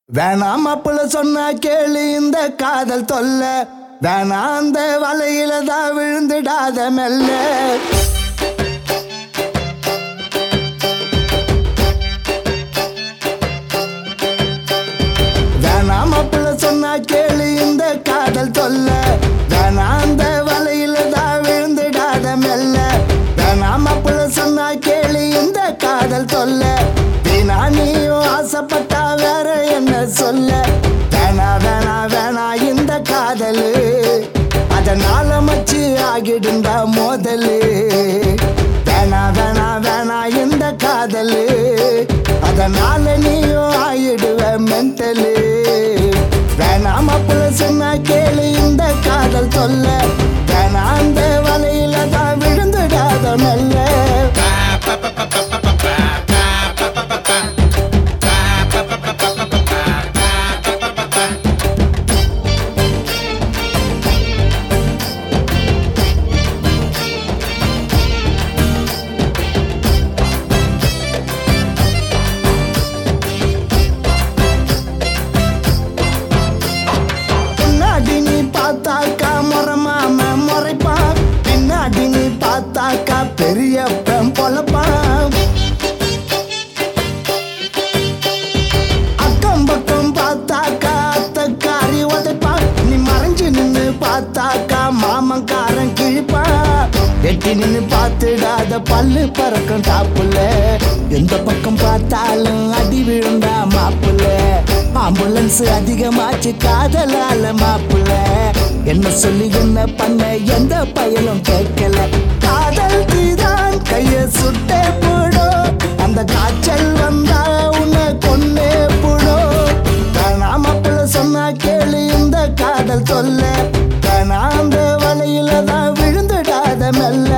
வேணாம் மாப்பிள்ள சொன்னா கேளு இந்த காதல் தொல்ல வேணாம் அந்த வலையில தான் விழுந்துடாத மெல்ல வேணாம் மாப்பிள்ள சொன்னா கேளு இந்த காதல் தொல்ல வேணாம் அந்த வலையில தான் விழுந்துடாத மெல்ல வேணாம் மாப்பிள்ள சொன்னா கேளு இந்த காதல் தொல்ல வீணா நீயும் ஆசைப்பட்டா வேற என்ன சொல்ல வேணா வேணா வேணா இந்த காதலு அதனால மச்சு ஆகிடுண்டா மோதலு வேணா வேணா வேணா இந்த காதலு அதனால நீயும் ஆயிடுவ மென்டலு வேணாம் அப்பள சொன்னா கேளு இந்த காதல் தொல்ல வேணா அந்த வலையில தான் விழுந்துடாத மெல்ல பின்னாடி நீ பார்த்தாக்கா முறமாம முறைப்பான் பின்னாடி நீ பார்த்தாக்கா பெரியப்பன் பொழப்பான் அக்கம் பக்கம் பார்த்தாக்கா அத்தக்காரி உதைப்பான் நீ மறைஞ்சு நின்னு பார்த்தாக்கா மாமன்காரன் கிழிப்பான் எட்டி நின்னு பார்த்துடாத பல்லு பறக்கும் டாப்புல எந்த பக்கம் பார்த்தாலும் அடி விழுந்தா மாப்புல ஆம்புலன்ஸ் அதிகமாச்சு காதலால மாப்புல என்ன சொல்லி என்ன பண்ண எந்த பயனும் கேட்கல காதல் தீதான் கைய சுட்டே போடும் அந்த காய்ச்சல் வந்தா உன்னை கொன்னே போடும் வேணாம் அப்பள சொன்னா கேளு இந்த காதல் தொல்ல வேணா அந்த வலையில தான் விழுந்துடாத மெல்ல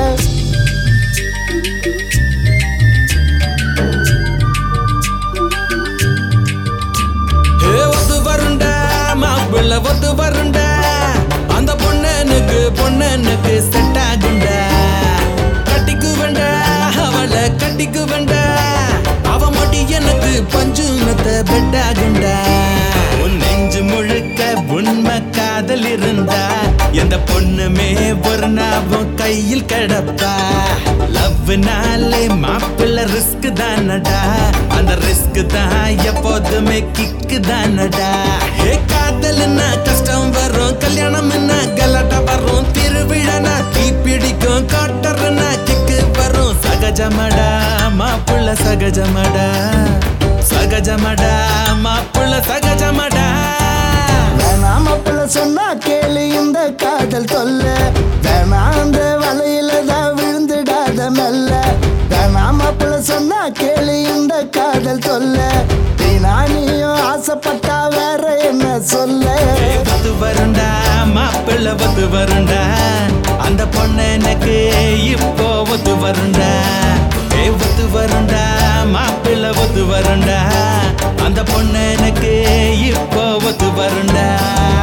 ஏ ஒத்து வருண்ட மாப்பிள்ள ஒத்து வருண்ட அந்த பொண்ணனுக்கு பொண்ணனுக்கு செட் ஆகுண்ட கட்டிக்கு வேண்ட அவளை கட்டிக்கு வேண்ட அவ மடி எனக்கு பஞ்சுனத்த பெட் ஆகுண்ட உன் நெஞ்சு முழுக்க உண்மை காதல் இருந்தா எந்த பொண்ணுமே ஒரு நாவும் கையில் கிடப்பா லவ்னாலே மாப்பிள்ள ரிஸ்க் தானடா அந்த ரிஸ்க் தான் எப்போதுமே கிக்கு தானடா ஹே காதல்னா கஷ்டம் வரும் கல்யாணம்னா கலாட்டா வரும் திருவிழானா தீ பிடிக்கும் காட்டர்னா கிக்கு வரும் சகஜமடா மாப்பிள்ள சகஜமடா சகஜமடா மாப்பிள்ள சகஜமடா வேணாம் அப்பள சொன்னா கேளு இந்த காதல் தொல்ல வேணாம் அந்த வலையில தான் விழுந்துடாத மெல்ல வேணாம் அப்பள சொன்னா கேளு இந்த காதல் தொல்ல வீணா நீயும் ஆசைப்பட்டா வேற என்ன சொல்ல ஏய், ஒத்து வருண்டா மாப்பிள்ள ஒத்து வருண்டா அந்த பொண்ணு எனக்கு இப்போ ஒத்து வருண்டா ஏ ஒத்து வருண்டா மாப்பிள்ள ஒத்து வருண்டா அந்த பொண்ணு எனக்கு இப்போ ஒத்து வருண்டா